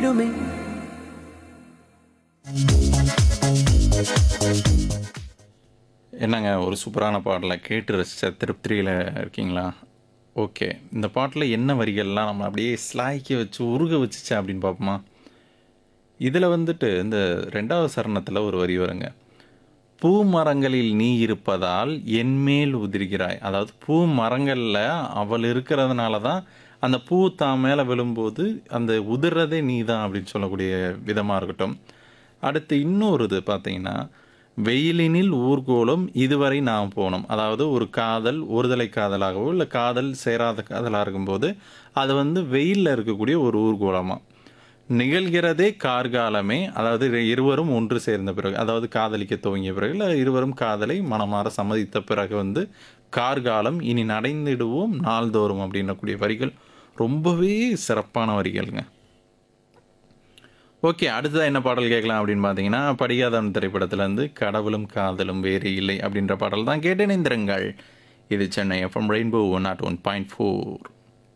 போய்விடுமே என்னங்க ஒரு சூப்பரான பாடலை கேட்டு ரசித்த திருப்தியில் இருக்கீங்களா ஓகே இந்த பாட்டில் என்ன வரிகள்லாம் நம்ம அப்படியே ஸ்லாய்க்க வச்சு உருக வச்சுச்சு அப்படின்னு பார்ப்போமா இதில் வந்துட்டு இந்த ரெண்டாவது சரணத்தில் ஒரு வரி வருங்க பூ மரங்களில் நீ இருப்பதால் என்மேல் உதிர்கிறாய் அதாவது பூ மரங்களில் அவள் இருக்கிறதுனால தான் அந்த பூ தான் மேலே விழும்போது அந்த உதிர்றதே நீ தான் அப்படின்னு சொல்லக்கூடிய விதமாக இருக்கட்டும் அடுத்து இன்னொரு இது பார்த்தீங்கன்னா வெயிலினில் ஊர்கோலம் இதுவரை நாம் போனோம் அதாவது ஒரு காதல் ஒருதலை காதலாகவோ இல்லை காதல் சேராத காதலாக இருக்கும்போது அது வந்து வெயிலில் இருக்கக்கூடிய ஒரு ஊர்கோலமாக நிகழ்கிறதே கார்காலமே அதாவது இருவரும் ஒன்று சேர்ந்த பிறகு அதாவது காதலிக்க துவங்கிய பிறகு இல்லை இருவரும் காதலை மனமாற சம்மதித்த பிறகு வந்து கார்காலம் இனி நடைந்திடுவோம் நாள்தோறும் அப்படின்னக்கூடிய வரிகள் ரொம்பவே சிறப்பான வரிகள்ங்க ஓகே அடுத்ததாக என்ன பாடல் கேட்கலாம் அப்படின்னு பார்த்தீங்கன்னா படிகாதவன் திரைப்படத்துலேருந்து கடவுளும் காதலும் வேறு இல்லை அப்படின்ற பாடல் தான் கேட்டு இணைந்திருங்கள் இது Chennai FM rainbow one nought one point four